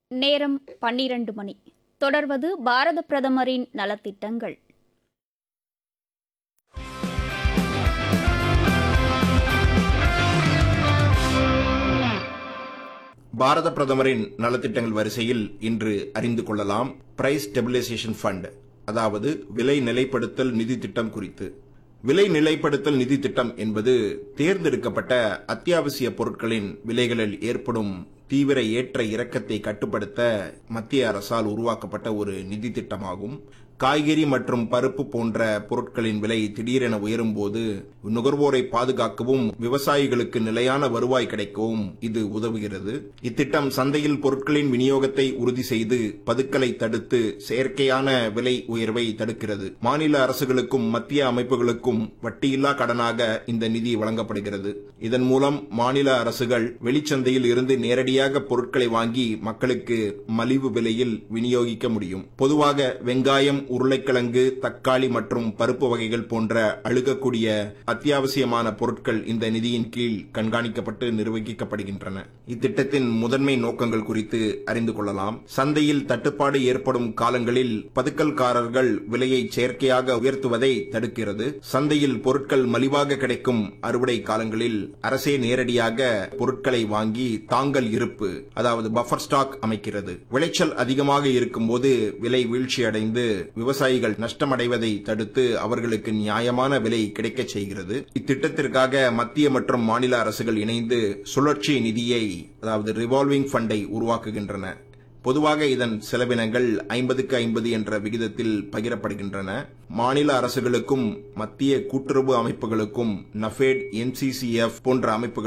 நேரம் பன்னிரண்டு மணி தொடர்வது பாரத பிரதமரின் நலத்திட்டங்கள் பாரத பிரதமரின் நலத்திட்டங்கள் வரிசையில் இன்று அறிந்து கொள்ளலாம் பிரைஸ் ஸ்டெபிலைசேஷன் ஃபண்ட் அதாவது விலை நிலைப்படுத்தல் நிதி திட்டம் குறித்து விலை நிலைப்படுத்தல் நிதி திட்டம் என்பது தேர்ந்தெடுக்கப்பட்ட அத்தியாவசிய பொருட்களின் விலைகளில் ஏற்படும் தீவிர ஏற்ற இறக்கத்தை கட்டுப்படுத்த மத்திய அரசால் உருவாக்கப்பட்ட ஒரு நிதி திட்டமாகும் காய்கறி மற்றும் பருப்பு போன்ற பொருட்களின் விலை திடீரென உயரும் போது நுகர்வோரை பாதுகாக்கவும் விவசாயிகளுக்கு நிலையான வருவாய் கிடைக்கவும் இது உதவுகிறது இத்திட்டம் சந்தையில் பொருட்களின் விநியோகத்தை உறுதி செய்து பதுக்கலை தடுத்து செயற்கையான விலை உயர்வை தடுக்கிறது மாநில அரசுகளுக்கும் மத்திய அமைப்புகளுக்கும் வட்டியில்லா கடனாக இந்த நிதி வழங்கப்படுகிறது இதன் மூலம் மாநில அரசுகள் வெளிச்சந்தையில் இருந்து நேரடியாக பொருட்களை வாங்கி மக்களுக்கு மலிவு விலையில் விநியோகிக்க முடியும் பொதுவாக வெங்காயம் உருளைக்கிழங்கு தக்காளி மற்றும் பருப்பு வகைகள் போன்ற அழுகக்கூடிய அத்தியாவசியமான பொருட்கள் இந்த நிதியின் கீழ் கண்காணிக்கப்பட்டு நிர்வகிக்கப்படுகின்றன இத்திட்டத்தின் முதன்மை நோக்கங்கள் குறித்து அறிந்து கொள்ளலாம் சந்தையில் தட்டுப்பாடு ஏற்படும் காலங்களில் பதுக்கல்காரர்கள் விலையை செயற்கையாக உயர்த்துவதை தடுக்கிறது சந்தையில் பொருட்கள் மலிவாக கிடைக்கும் அறுவடை காலங்களில் அரசே நேரடியாக பொருட்களை வாங்கி தாங்கல் இருப்பு அதாவது பஃபர் ஸ்டாக் அமைக்கிறது விளைச்சல் அதிகமாக இருக்கும்போது விலை வீழ்ச்சியடைந்து விவசாயிகள் நஷ்டமடைவதை தடுத்து அவர்களுக்கு நியாயமான விலை கிடைக்கச் செய்கிறது இத்திட்டத்திற்காக மத்திய மற்றும் மாநில அரசுகள் இணைந்து சுழற்சி நிதியை அதாவது ரிவால்விங் ஃபண்டை உருவாக்குகின்றன பொதுவாக இதன் செலவினங்கள் ஐம்பதுக்கு ஐம்பது என்ற விகிதத்தில் பகிரப்படுகின்றன மாநில அரசுகளுக்கும் மத்திய கூட்டுறவு அமைப்புகளுக்கும் நஃபேட் என்சிசிஎஃப் போன்ற அமைப்புகள்